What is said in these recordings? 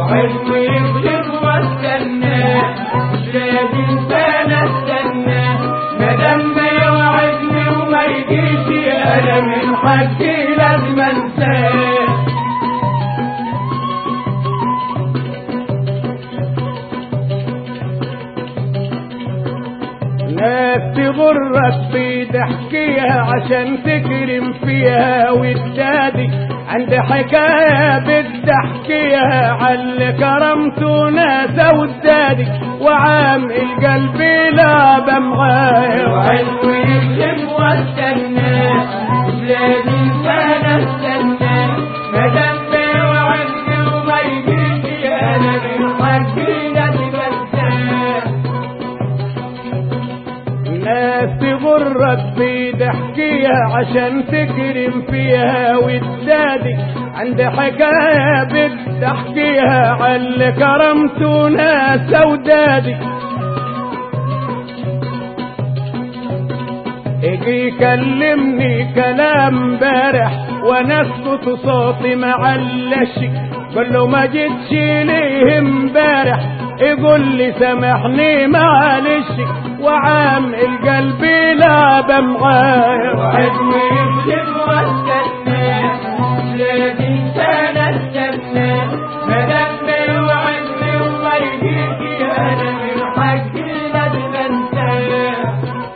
وعد ويغلب واستنى مش لازم سنة استنى مادام ما يوعدني وما يجيش انا من حقي لازم انساه ناس تغرك بضحكيها عشان تكرم فيها وتدادي عند حكاية بتحكيها على كرمته ناس ودادي وعام القلب لا معايا وعد ويغلب واستنى مش لازم سنة استنى مادام ما يوعدني وما يجيش انا من حقي لازم انساه ناس تغرك بضحكيها عشان تكرم فيها وتزادي عند حكاية بتحكيها على كرمته ناس ودادي اجي يكلمني كلام بارح وانا اسكت صوتي معلش قول له ما جيتش ليه امبارح يقول لي سامحني معلش وعام القلب لا معايا وعد ويغلب واستنى مش لازم سنة استنى مادام ما يوعدني وما يجيش انا من حقي لازم انساه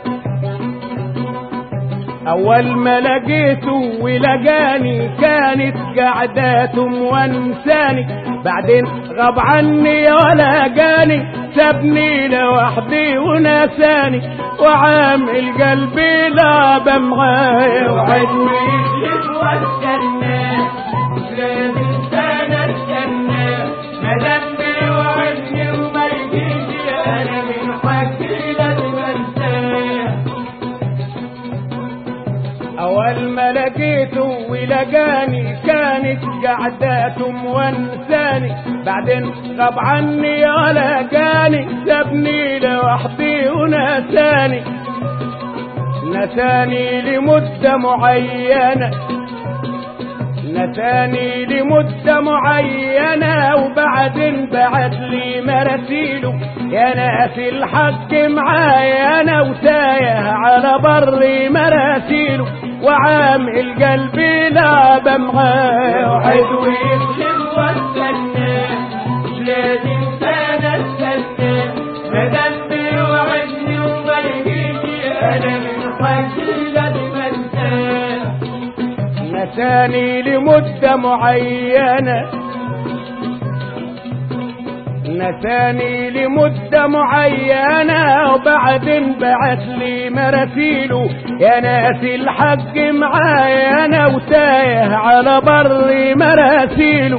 اول ما لقيته ولقاني كانت قعداته موانساني بعدين غاب عني ولا جاني سابني لوحدي ونساني وعامل قلبي لا معايا وعد ويغلب واستنى مش لازم سنة استنى مادام ما يوعدني وما يجيش انا من حقي لازم انساه اول ما لقيته ولقاني كانت قعداته موانساني بعدين غاب عني ولا جاني سابني لوحدي ونساني نساني لمدة معينة نساني لمدة معينة وبعدين بعت لي مراسيله يا ناس الحق معايا انا وتايه على بر مراسيله وعامل قلبي لا معايا وعد ويغلب واستنى مش لازم سنة استنى مادام بيوعدني وما يجيش انا من حقي لازم انساه نساني لمدة معينة نساني لمدة معينة وبعدين بعت لي مراسيله يا ناس الحق معايا انا وتايه على بر مراسيله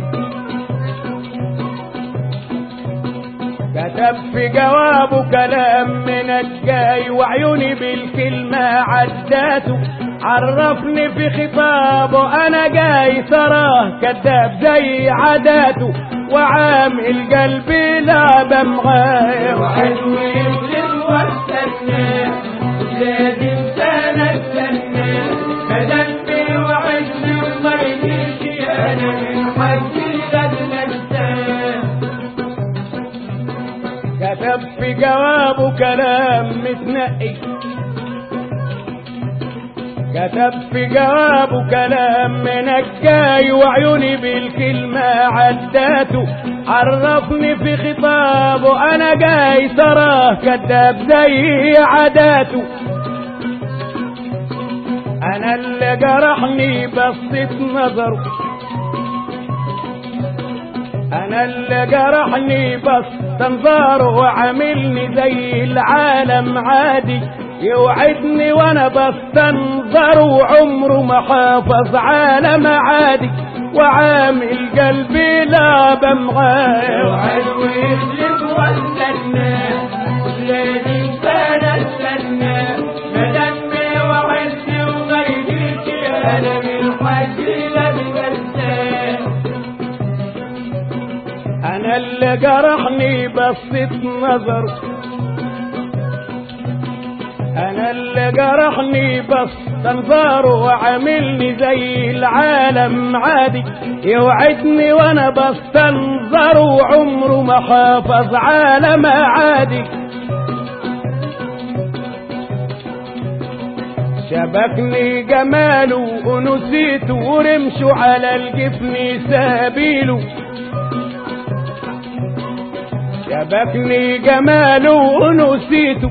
كتب في جوابه كلام من الجاي وعيوني بالكلمة عداته عرفني في خطابه انا جاي تراه كذاب زي عاداته وعامل قلبي لا معايا وعد ويغلب واستنى مش لازم سنة استنى مادام بيوعدني وما يجيش انا من حقي لازم انساه كتب في جوابه كلام متنقي كتب في جوابه كلام من الجاي وعيوني بالكلمة عداته عرفني في خطابه انا جاي تراه كذاب زي عاداته انا اللي جرحني بصيت نظره انا اللي جرحني بس تنظاره وعاملني زي العالم عادي يوعدني وانا بستنظر وعمره ما حافظ عالم عادي وعامل قلبي لا معايا وعد ويغلب واستنى مش لازم سنة استنى مادام بيوعدني وما يجيش انا من حقي لازم انساه انا اللي جرحني بصيت نظر انا اللي جرحني بس تنظره وعاملني زي العالم عادي يوعدني وانا بستنظر وعمره ما حافظ على معادي شبكني جماله ونسيته ورمشه على الجفن سبيله شبكني جماله ونسيته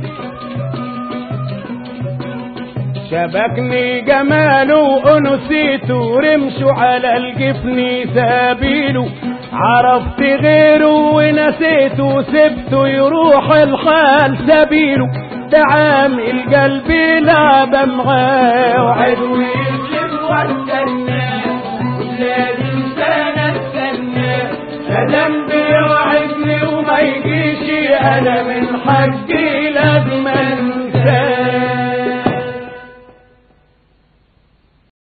شبكني جماله ونسيته رمشه على الجفن سبيله عرفت غيره ونسيته سبته يروح الحال سبيله تعامل قلبي لعبة معاه وعد ويسلم واستنى لازم سنة استنى لا ذنبي وعدني وما يجيش انا من حد